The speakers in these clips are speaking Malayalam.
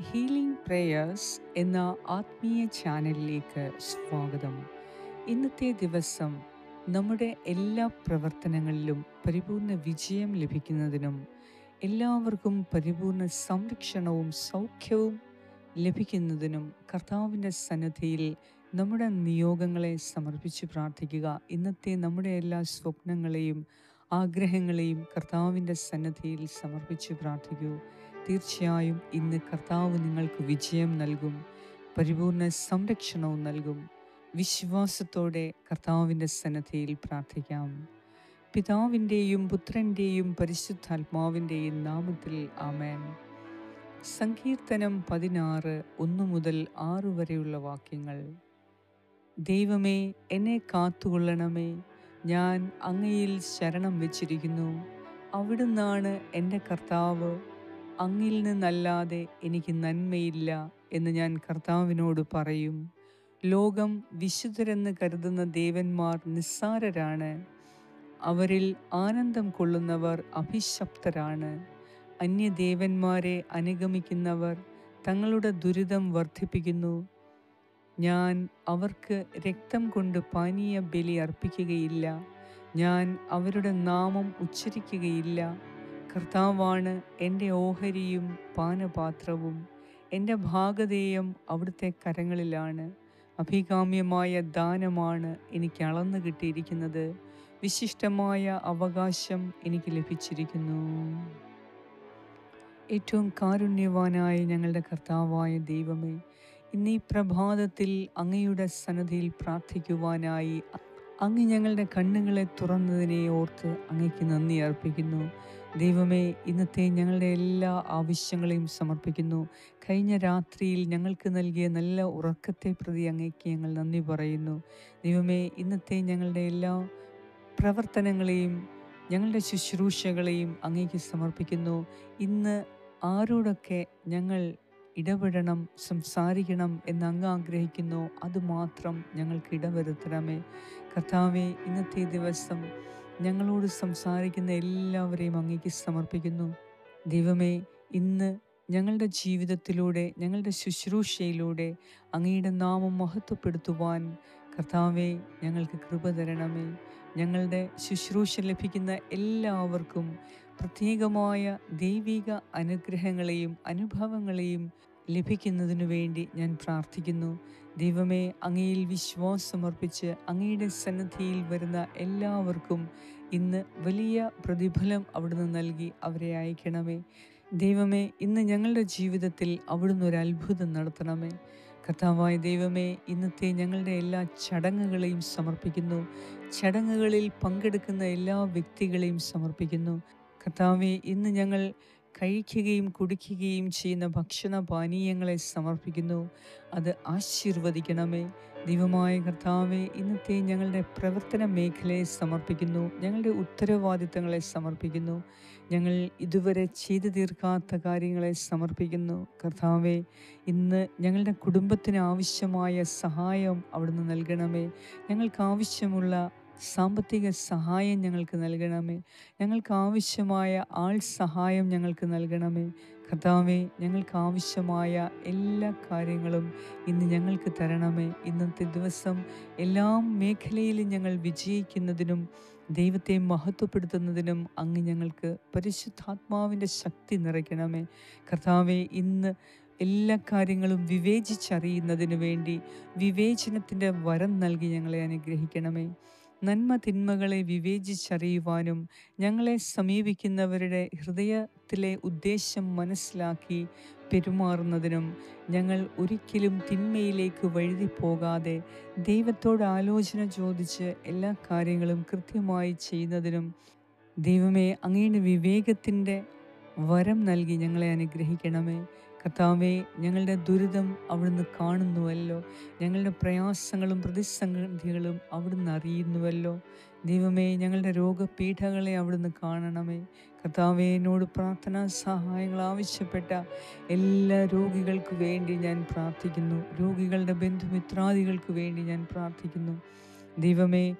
ഹീലിംഗ് പ്രേയേഴ്സ് എന്ന ആത്മീയ ചാനലിലേക്ക് സ്വാഗതം ഇന്നത്തെ ദിവസം നമ്മുടെ എല്ലാ പ്രവർത്തനങ്ങളിലും പരിപൂർണ വിജയം ലഭിക്കുന്നതിനും എല്ലാവർക്കും പരിപൂർണ സംരക്ഷണവും സൗഖ്യവും ലഭിക്കുന്നതിനും കർത്താവിൻ്റെ സന്നദ്ധിയിൽ നമ്മുടെ നിയോഗങ്ങളെ സമർപ്പിച്ച് പ്രാർത്ഥിക്കുക ഇന്നത്തെ നമ്മുടെ എല്ലാ സ്വപ്നങ്ങളെയും ആഗ്രഹങ്ങളെയും കർത്താവിൻ്റെ സന്നദ്ധിയിൽ സമർപ്പിച്ച് പ്രാർത്ഥിക്കൂ തീർച്ചയായും ഇന്ന് കർത്താവ് നിങ്ങൾക്ക് വിജയം നൽകും പരിപൂർണ സംരക്ഷണവും നൽകും വിശ്വാസത്തോടെ കർത്താവിൻ്റെ സന്നദ്ധിയിൽ പ്രാർത്ഥിക്കാം പിതാവിൻ്റെയും പുത്രൻ്റെയും പരിശുദ്ധാത്മാവിൻ്റെയും നാമത്തിൽ ആമേൻ സങ്കീർത്തനം പതിനാറ് ഒന്ന് മുതൽ ആറ് വരെയുള്ള വാക്യങ്ങൾ ദൈവമേ എന്നെ കാത്തുകൊള്ളണമേ ഞാൻ അങ്ങയിൽ ശരണം വെച്ചിരിക്കുന്നു അവിടുന്നാണ് എൻ്റെ കർത്താവ് അങ്ങിൽ നിന്നല്ലാതെ എനിക്ക് നന്മയില്ല എന്ന് ഞാൻ കർത്താവിനോട് പറയും ലോകം വിശുദ്ധരെന്ന് കരുതുന്ന ദേവന്മാർ നിസ്സാരരാണ് അവരിൽ ആനന്ദം കൊള്ളുന്നവർ അഭിശപ്തരാണ് അന്യദേവന്മാരെ അനുഗമിക്കുന്നവർ തങ്ങളുടെ ദുരിതം വർദ്ധിപ്പിക്കുന്നു ഞാൻ അവർക്ക് രക്തം കൊണ്ട് പാനീയ ബലി അർപ്പിക്കുകയില്ല ഞാൻ അവരുടെ നാമം ഉച്ചരിക്കുകയില്ല കർത്താവാണ് എൻ്റെ ഓഹരിയും പാനപാത്രവും എൻ്റെ ഭാഗധേയം അവിടുത്തെ കരങ്ങളിലാണ് അഭികാമ്യമായ ദാനമാണ് എനിക്ക് അളന്നു കിട്ടിയിരിക്കുന്നത് വിശിഷ്ടമായ അവകാശം എനിക്ക് ലഭിച്ചിരിക്കുന്നു ഏറ്റവും കാരുണ്യവാനായ ഞങ്ങളുടെ കർത്താവായ ദൈവമേ ഇന്ന് ഈ പ്രഭാതത്തിൽ അങ്ങയുടെ സന്നദ്ധിയിൽ പ്രാർത്ഥിക്കുവാനായി അങ്ങ് ഞങ്ങളുടെ കണ്ണുകളെ തുറന്നതിനെ ഓർത്ത് അങ്ങയ്ക്ക് നന്ദി അർപ്പിക്കുന്നു ദൈവമേ ഇന്നത്തെ ഞങ്ങളുടെ എല്ലാ ആവശ്യങ്ങളെയും സമർപ്പിക്കുന്നു കഴിഞ്ഞ രാത്രിയിൽ ഞങ്ങൾക്ക് നൽകിയ നല്ല ഉറക്കത്തെ പ്രതി അങ്ങയ്ക്ക് ഞങ്ങൾ നന്ദി പറയുന്നു ദൈവമേ ഇന്നത്തെ ഞങ്ങളുടെ എല്ലാ പ്രവർത്തനങ്ങളെയും ഞങ്ങളുടെ ശുശ്രൂഷകളെയും അങ്ങേക്ക് സമർപ്പിക്കുന്നു ഇന്ന് ആരോടൊക്കെ ഞങ്ങൾ ഇടപെടണം സംസാരിക്കണം എന്ന് അങ്ങ് ആഗ്രഹിക്കുന്നു അതുമാത്രം ഞങ്ങൾക്ക് ഇടവരുത്തണമേ കർത്താവെ ഇന്നത്തെ ദിവസം ഞങ്ങളോട് സംസാരിക്കുന്ന എല്ലാവരെയും അങ്ങേക്ക് സമർപ്പിക്കുന്നു ദൈവമേ ഇന്ന് ഞങ്ങളുടെ ജീവിതത്തിലൂടെ ഞങ്ങളുടെ ശുശ്രൂഷയിലൂടെ അങ്ങയുടെ നാമം മഹത്വപ്പെടുത്തുവാൻ കർത്താവെ ഞങ്ങൾക്ക് കൃപ തരണമേ ഞങ്ങളുടെ ശുശ്രൂഷ ലഭിക്കുന്ന എല്ലാവർക്കും പ്രത്യേകമായ ദൈവിക അനുഗ്രഹങ്ങളെയും അനുഭവങ്ങളെയും ലഭിക്കുന്നതിനു വേണ്ടി ഞാൻ പ്രാർത്ഥിക്കുന്നു ദൈവമേ അങ്ങയിൽ വിശ്വാസമർപ്പിച്ച് അങ്ങയുടെ സന്നദ്ധിയിൽ വരുന്ന എല്ലാവർക്കും ഇന്ന് വലിയ പ്രതിഫലം അവിടുന്ന് നൽകി അവരെ അയക്കണമേ ദൈവമേ ഇന്ന് ഞങ്ങളുടെ ജീവിതത്തിൽ അവിടുന്ന് ഒരു അത്ഭുതം നടത്തണമേ കർത്താവായ ദൈവമേ ഇന്നത്തെ ഞങ്ങളുടെ എല്ലാ ചടങ്ങുകളെയും സമർപ്പിക്കുന്നു ചടങ്ങുകളിൽ പങ്കെടുക്കുന്ന എല്ലാ വ്യക്തികളെയും സമർപ്പിക്കുന്നു കർത്താവെ ഇന്ന് ഞങ്ങൾ കഴിക്കുകയും കുടിക്കുകയും ചെയ്യുന്ന ഭക്ഷണ പാനീയങ്ങളെ സമർപ്പിക്കുന്നു അത് ആശീർവദിക്കണമേ ദൈവമായ കർത്താവെ ഇന്നത്തെ ഞങ്ങളുടെ പ്രവർത്തന മേഖലയെ സമർപ്പിക്കുന്നു ഞങ്ങളുടെ ഉത്തരവാദിത്തങ്ങളെ സമർപ്പിക്കുന്നു ഞങ്ങൾ ഇതുവരെ ചെയ്തു തീർക്കാത്ത കാര്യങ്ങളെ സമർപ്പിക്കുന്നു കർത്താവെ ഇന്ന് ഞങ്ങളുടെ കുടുംബത്തിന് ആവശ്യമായ സഹായം അവിടുന്ന് നൽകണമേ ഞങ്ങൾക്ക് ആവശ്യമുള്ള സാമ്പത്തിക സഹായം ഞങ്ങൾക്ക് നൽകണമേ ഞങ്ങൾക്ക് ആവശ്യമായ ആൾ സഹായം ഞങ്ങൾക്ക് നൽകണമേ കർത്താവെ ഞങ്ങൾക്ക് ആവശ്യമായ എല്ലാ കാര്യങ്ങളും ഇന്ന് ഞങ്ങൾക്ക് തരണമേ ഇന്നത്തെ ദിവസം എല്ലാ മേഖലയിലും ഞങ്ങൾ വിജയിക്കുന്നതിനും ദൈവത്തെ മഹത്വപ്പെടുത്തുന്നതിനും അങ്ങ് ഞങ്ങൾക്ക് പരിശുദ്ധാത്മാവിൻ്റെ ശക്തി നിറയ്ക്കണമേ കർത്താവെ ഇന്ന് എല്ലാ കാര്യങ്ങളും വിവേചിച്ചറിയുന്നതിന് വേണ്ടി വിവേചനത്തിൻ്റെ വരം നൽകി ഞങ്ങളെ അനുഗ്രഹിക്കണമേ നന്മ തിന്മകളെ വിവേചിച്ചറിയുവാനും ഞങ്ങളെ സമീപിക്കുന്നവരുടെ ഹൃദയത്തിലെ ഉദ്ദേശം മനസ്സിലാക്കി പെരുമാറുന്നതിനും ഞങ്ങൾ ഒരിക്കലും തിന്മയിലേക്ക് വഴുതി പോകാതെ ദൈവത്തോട് ആലോചന ചോദിച്ച് എല്ലാ കാര്യങ്ങളും കൃത്യമായി ചെയ്യുന്നതിനും ദൈവമേ അങ്ങയുടെ വിവേകത്തിൻ്റെ വരം നൽകി ഞങ്ങളെ അനുഗ്രഹിക്കണമേ കർത്താവെ ഞങ്ങളുടെ ദുരിതം അവിടുന്ന് കാണുന്നുവല്ലോ ഞങ്ങളുടെ പ്രയാസങ്ങളും പ്രതിസന്ധികളും അവിടുന്ന് അറിയുന്നുവല്ലോ ദൈവമേ ഞങ്ങളുടെ രോഗപീഠകളെ അവിടുന്ന് കാണണമേ കർത്താവെ എന്നോട് പ്രാർത്ഥനാ സഹായങ്ങൾ ആവശ്യപ്പെട്ട എല്ലാ രോഗികൾക്ക് വേണ്ടി ഞാൻ പ്രാർത്ഥിക്കുന്നു രോഗികളുടെ ബന്ധുമിത്രാദികൾക്ക് വേണ്ടി ഞാൻ പ്രാർത്ഥിക്കുന്നു ദൈവമേ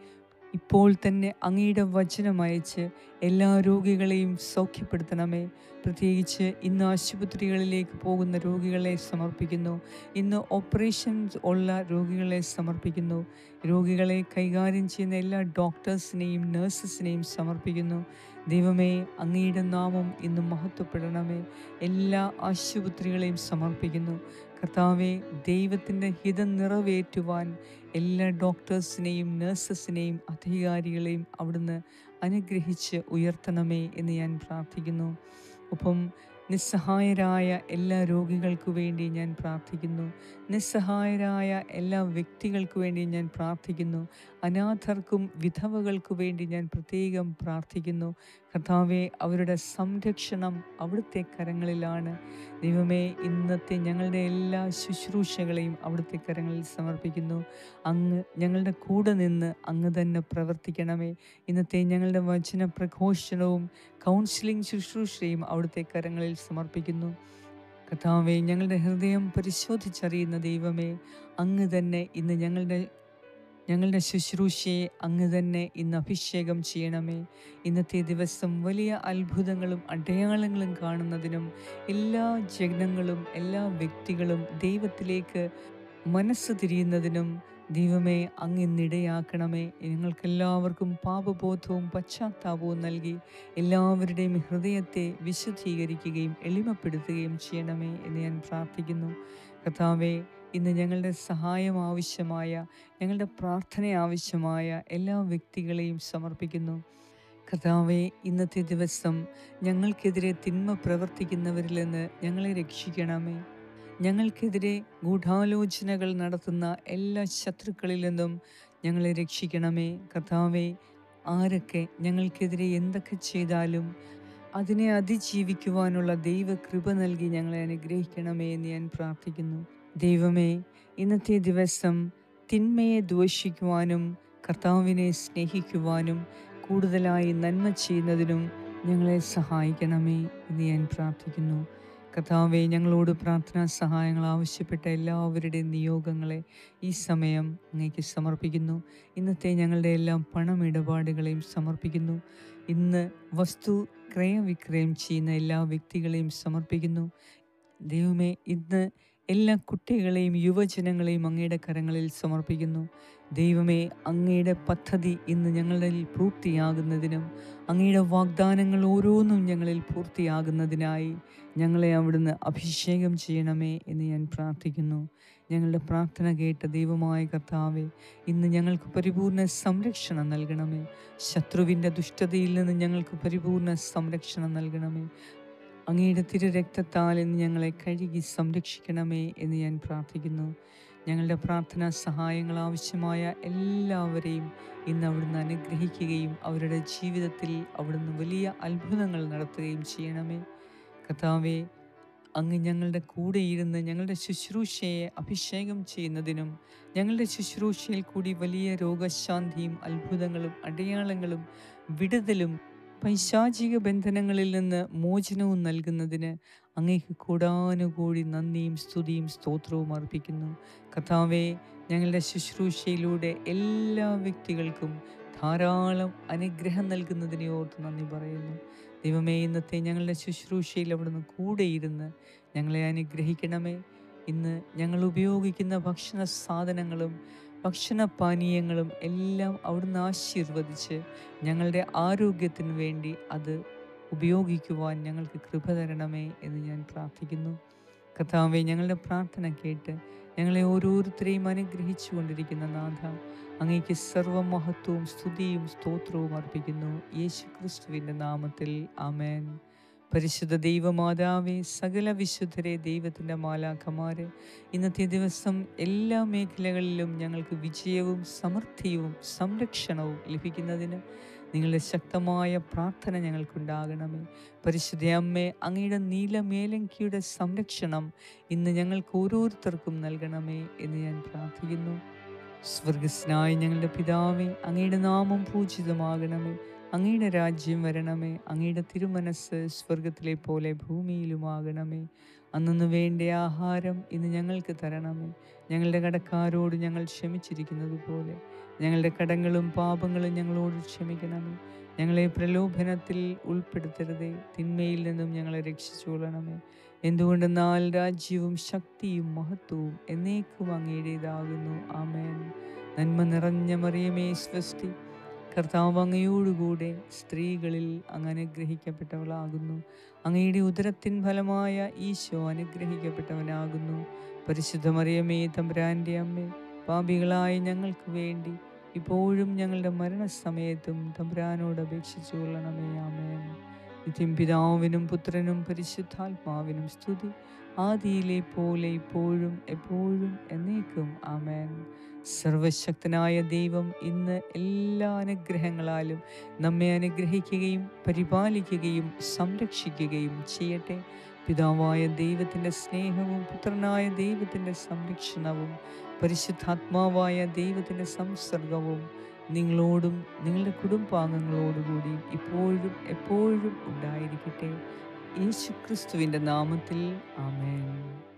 ഇപ്പോൾ തന്നെ അങ്ങയുടെ വചനം അയച്ച് എല്ലാ രോഗികളെയും സൗഖ്യപ്പെടുത്തണമേ പ്രത്യേകിച്ച് ഇന്ന് ആശുപത്രികളിലേക്ക് പോകുന്ന രോഗികളെ സമർപ്പിക്കുന്നു ഇന്ന് ഓപ്പറേഷൻസ് ഉള്ള രോഗികളെ സമർപ്പിക്കുന്നു രോഗികളെ കൈകാര്യം ചെയ്യുന്ന എല്ലാ ഡോക്ടേഴ്സിനെയും നഴ്സസിനെയും സമർപ്പിക്കുന്നു ദൈവമേ അങ്ങയുടെ നാമം ഇന്ന് മഹത്വപ്പെടണമേ എല്ലാ ആശുപത്രികളെയും സമർപ്പിക്കുന്നു കർത്താവെ ദൈവത്തിൻ്റെ ഹിതം നിറവേറ്റുവാൻ എല്ലാ ഡോക്ടേഴ്സിനെയും നഴ്സസിനെയും അധികാരികളെയും അവിടുന്ന് അനുഗ്രഹിച്ച് ഉയർത്തണമേ എന്ന് ഞാൻ പ്രാർത്ഥിക്കുന്നു ഒപ്പം നിസ്സഹായരായ എല്ലാ രോഗികൾക്കു വേണ്ടി ഞാൻ പ്രാർത്ഥിക്കുന്നു നിസ്സഹായരായ എല്ലാ വ്യക്തികൾക്കു വേണ്ടി ഞാൻ പ്രാർത്ഥിക്കുന്നു അനാഥർക്കും വിധവകൾക്കു വേണ്ടി ഞാൻ പ്രത്യേകം പ്രാർത്ഥിക്കുന്നു കർത്താവെ അവരുടെ സംരക്ഷണം അവിടുത്തെ കരങ്ങളിലാണ് ദൈവമേ ഇന്നത്തെ ഞങ്ങളുടെ എല്ലാ ശുശ്രൂഷകളെയും അവിടുത്തെ കരങ്ങളിൽ സമർപ്പിക്കുന്നു അങ്ങ് ഞങ്ങളുടെ കൂടെ നിന്ന് അങ്ങ് തന്നെ പ്രവർത്തിക്കണമേ ഇന്നത്തെ ഞങ്ങളുടെ വചന പ്രഘോഷണവും കൗൺസിലിംഗ് ശുശ്രൂഷയും അവിടുത്തെ കരങ്ങളിൽ സമർപ്പിക്കുന്നു കർത്താവെ ഞങ്ങളുടെ ഹൃദയം പരിശോധിച്ചറിയുന്ന ദൈവമേ അങ്ങ് തന്നെ ഇന്ന് ഞങ്ങളുടെ ഞങ്ങളുടെ ശുശ്രൂഷയെ അങ്ങ് തന്നെ ഇന്ന് അഭിഷേകം ചെയ്യണമേ ഇന്നത്തെ ദിവസം വലിയ അത്ഭുതങ്ങളും അടയാളങ്ങളും കാണുന്നതിനും എല്ലാ ജനങ്ങളും എല്ലാ വ്യക്തികളും ദൈവത്തിലേക്ക് മനസ്സ് തിരിയുന്നതിനും ദൈവമേ അങ്ങ് ഇന്നിടയാക്കണമേ ഞങ്ങൾക്കെല്ലാവർക്കും പാപബോധവും പശ്ചാത്താപവും നൽകി എല്ലാവരുടെയും ഹൃദയത്തെ വിശുദ്ധീകരിക്കുകയും എളിമപ്പെടുത്തുകയും ചെയ്യണമേ എന്ന് ഞാൻ പ്രാർത്ഥിക്കുന്നു കർത്താവെ ഇന്ന് ഞങ്ങളുടെ സഹായം ആവശ്യമായ ഞങ്ങളുടെ പ്രാർത്ഥന ആവശ്യമായ എല്ലാ വ്യക്തികളെയും സമർപ്പിക്കുന്നു കർത്താവെ ഇന്നത്തെ ദിവസം ഞങ്ങൾക്കെതിരെ തിന്മ പ്രവർത്തിക്കുന്നവരിൽ നിന്ന് ഞങ്ങളെ രക്ഷിക്കണമേ ഞങ്ങൾക്കെതിരെ ഗൂഢാലോചനകൾ നടത്തുന്ന എല്ലാ ശത്രുക്കളിൽ നിന്നും ഞങ്ങളെ രക്ഷിക്കണമേ കർത്താവെ ആരൊക്കെ ഞങ്ങൾക്കെതിരെ എന്തൊക്കെ ചെയ്താലും അതിനെ അതിജീവിക്കുവാനുള്ള ദൈവകൃപ നൽകി ഞങ്ങളെ അനുഗ്രഹിക്കണമേ എന്ന് ഞാൻ പ്രാർത്ഥിക്കുന്നു ദൈവമേ ഇന്നത്തെ ദിവസം തിന്മയെ ദ്വേഷിക്കുവാനും കർത്താവിനെ സ്നേഹിക്കുവാനും കൂടുതലായി നന്മ ചെയ്യുന്നതിനും ഞങ്ങളെ സഹായിക്കണമേ എന്ന് ഞാൻ പ്രാർത്ഥിക്കുന്നു കർത്താവെ ഞങ്ങളോട് പ്രാർത്ഥനാ സഹായങ്ങൾ ആവശ്യപ്പെട്ട എല്ലാവരുടെയും നിയോഗങ്ങളെ ഈ സമയം അങ്ങേക്ക് സമർപ്പിക്കുന്നു ഇന്നത്തെ ഞങ്ങളുടെ എല്ലാം പണമിടപാടുകളെയും സമർപ്പിക്കുന്നു ഇന്ന് വസ്തു ക്രയവിക്രയം ചെയ്യുന്ന എല്ലാ വ്യക്തികളെയും സമർപ്പിക്കുന്നു ദൈവമേ ഇന്ന് എല്ലാ കുട്ടികളെയും യുവജനങ്ങളെയും അങ്ങയുടെ കരങ്ങളിൽ സമർപ്പിക്കുന്നു ദൈവമേ അങ്ങയുടെ പദ്ധതി ഇന്ന് ഞങ്ങളിൽ പൂർത്തിയാകുന്നതിനും അങ്ങയുടെ വാഗ്ദാനങ്ങൾ ഓരോന്നും ഞങ്ങളിൽ പൂർത്തിയാകുന്നതിനായി ഞങ്ങളെ അവിടുന്ന് അഭിഷേകം ചെയ്യണമേ എന്ന് ഞാൻ പ്രാർത്ഥിക്കുന്നു ഞങ്ങളുടെ പ്രാർത്ഥന കേട്ട ദൈവമായ കർത്താവെ ഇന്ന് ഞങ്ങൾക്ക് പരിപൂർണ സംരക്ഷണം നൽകണമേ ശത്രുവിൻ്റെ ദുഷ്ടതയിൽ നിന്ന് ഞങ്ങൾക്ക് പരിപൂർണ സംരക്ഷണം നൽകണമേ അങ്ങയുടെ തിരു രക്തത്താൽ ഇന്ന് ഞങ്ങളെ കഴുകി സംരക്ഷിക്കണമേ എന്ന് ഞാൻ പ്രാർത്ഥിക്കുന്നു ഞങ്ങളുടെ പ്രാർത്ഥനാ സഹായങ്ങൾ ആവശ്യമായ എല്ലാവരെയും ഇന്ന് അവിടുന്ന് അനുഗ്രഹിക്കുകയും അവരുടെ ജീവിതത്തിൽ അവിടുന്ന് വലിയ അത്ഭുതങ്ങൾ നടത്തുകയും ചെയ്യണമേ കർത്താവെ അങ്ങ് ഞങ്ങളുടെ കൂടെ ഇരുന്ന് ഞങ്ങളുടെ ശുശ്രൂഷയെ അഭിഷേകം ചെയ്യുന്നതിനും ഞങ്ങളുടെ ശുശ്രൂഷയിൽ കൂടി വലിയ രോഗശാന്തിയും അത്ഭുതങ്ങളും അടയാളങ്ങളും വിടുതലും പൈശാചിക ബന്ധനങ്ങളിൽ നിന്ന് മോചനവും നൽകുന്നതിന് അങ്ങേക്ക് കൂടാനുകൂടി നന്ദിയും സ്തുതിയും സ്തോത്രവും അർപ്പിക്കുന്നു കഥാവെ ഞങ്ങളുടെ ശുശ്രൂഷയിലൂടെ എല്ലാ വ്യക്തികൾക്കും ധാരാളം അനുഗ്രഹം നൽകുന്നതിനെ ഓർത്ത് നന്ദി പറയുന്നു ദൈവമേ ഇന്നത്തെ ഞങ്ങളുടെ ശുശ്രൂഷയിൽ അവിടുന്ന് കൂടെ ഇരുന്ന് ഞങ്ങളെ അനുഗ്രഹിക്കണമേ ഇന്ന് ഞങ്ങൾ ഉപയോഗിക്കുന്ന ഭക്ഷണ സാധനങ്ങളും ഭക്ഷണപാനീയങ്ങളും എല്ലാം അവിടുന്ന് ആശീർവദിച്ച് ഞങ്ങളുടെ ആരോഗ്യത്തിന് വേണ്ടി അത് ഉപയോഗിക്കുവാൻ ഞങ്ങൾക്ക് കൃപ തരണമേ എന്ന് ഞാൻ പ്രാർത്ഥിക്കുന്നു കർത്താവെ ഞങ്ങളുടെ പ്രാർത്ഥന കേട്ട് ഞങ്ങളെ ഓരോരുത്തരെയും അനുഗ്രഹിച്ചു കൊണ്ടിരിക്കുന്ന നാഥ അങ്ങേക്ക് സർവമഹത്വവും സ്തുതിയും സ്തോത്രവും അർപ്പിക്കുന്നു യേശു ക്രിസ്തുവിൻ്റെ നാമത്തിൽ ആമേൻ പരിശുദ്ധ ദൈവമാതാവേ സകല വിശുദ്ധരെ ദൈവത്തിൻ്റെ മാലാഖമാരെ ഇന്നത്തെ ദിവസം എല്ലാ മേഖലകളിലും ഞങ്ങൾക്ക് വിജയവും സമൃദ്ധിയും സംരക്ഷണവും ലഭിക്കുന്നതിന് നിങ്ങളുടെ ശക്തമായ പ്രാർത്ഥന ഞങ്ങൾക്കുണ്ടാകണമേ പരിശുദ്ധ അമ്മേ അങ്ങയുടെ നീലമേലങ്കിയുടെ സംരക്ഷണം ഇന്ന് ഞങ്ങൾക്ക് ഓരോരുത്തർക്കും നൽകണമേ എന്ന് ഞാൻ പ്രാർത്ഥിക്കുന്നു സ്വർഗസ്നായ ഞങ്ങളുടെ പിതാവേ അങ്ങയുടെ നാമം പൂജിതമാകണമേ അങ്ങയുടെ രാജ്യം വരണമേ അങ്ങയുടെ തിരുമനസ് സ്വർഗത്തിലെ പോലെ ഭൂമിയിലുമാകണമേ അന്നു വേണ്ട ആഹാരം ഇന്ന് ഞങ്ങൾക്ക് തരണമേ ഞങ്ങളുടെ കടക്കാരോട് ഞങ്ങൾ ക്ഷമിച്ചിരിക്കുന്നത് പോലെ ഞങ്ങളുടെ കടങ്ങളും പാപങ്ങളും ഞങ്ങളോട് ക്ഷമിക്കണമേ ഞങ്ങളെ പ്രലോഭനത്തിൽ ഉൾപ്പെടുത്തരുതേ തിന്മയിൽ നിന്നും ഞങ്ങളെ രക്ഷിച്ചുകൊള്ളണമേ എന്തുകൊണ്ടെന്നാൽ രാജ്യവും ശക്തിയും മഹത്വവും എന്നേക്കും അങ്ങയുടേതാകുന്നു ആമേൻ നന്മ നിറഞ്ഞ മറിയമേ സ്വസ്തി കർത്താവ് അങ്ങയോടുകൂടെ സ്ത്രീകളിൽ അങ്ങ് അനുഗ്രഹിക്കപ്പെട്ടവളാകുന്നു അങ്ങയുടെ ഉദരത്തിൻ ഫലമായ ഈശോ അനുഗ്രഹിക്കപ്പെട്ടവനാകുന്നു പരിശുദ്ധ മറിയമേ തമ്പുരാൻ്റെ അമ്മേ പാപികളായ ഞങ്ങൾക്ക് വേണ്ടി ഇപ്പോഴും ഞങ്ങളുടെ മരണസമയത്തും തമ്പുരാനോട് അപേക്ഷിച്ചു കൊള്ളണമേ ആമേൻ നിത്യം പിതാവിനും പുത്രനും പരിശുദ്ധാത്മാവിനും സ്തുതി ആദിയിലെ പോലെ ഇപ്പോഴും എപ്പോഴും എന്നേക്കും ആമേൻ സർവശക്തനായ ദൈവം ഇന്ന് എല്ലാ അനുഗ്രഹങ്ങളാലും നമ്മെ അനുഗ്രഹിക്കുകയും പരിപാലിക്കുകയും സംരക്ഷിക്കുകയും ചെയ്യട്ടെ പിതാവായ ദൈവത്തിൻ്റെ സ്നേഹവും പുത്രനായ ദൈവത്തിൻ്റെ സംരക്ഷണവും പരിശുദ്ധാത്മാവായ ദൈവത്തിൻ്റെ സംസർഗവും നിങ്ങളോടും നിങ്ങളുടെ കുടുംബാംഗങ്ങളോടുകൂടി ഇപ്പോഴും എപ്പോഴും ഉണ്ടായിരിക്കട്ടെ യേശുക്രിസ്തുവിൻ്റെ നാമത്തിൽ ആമേൻ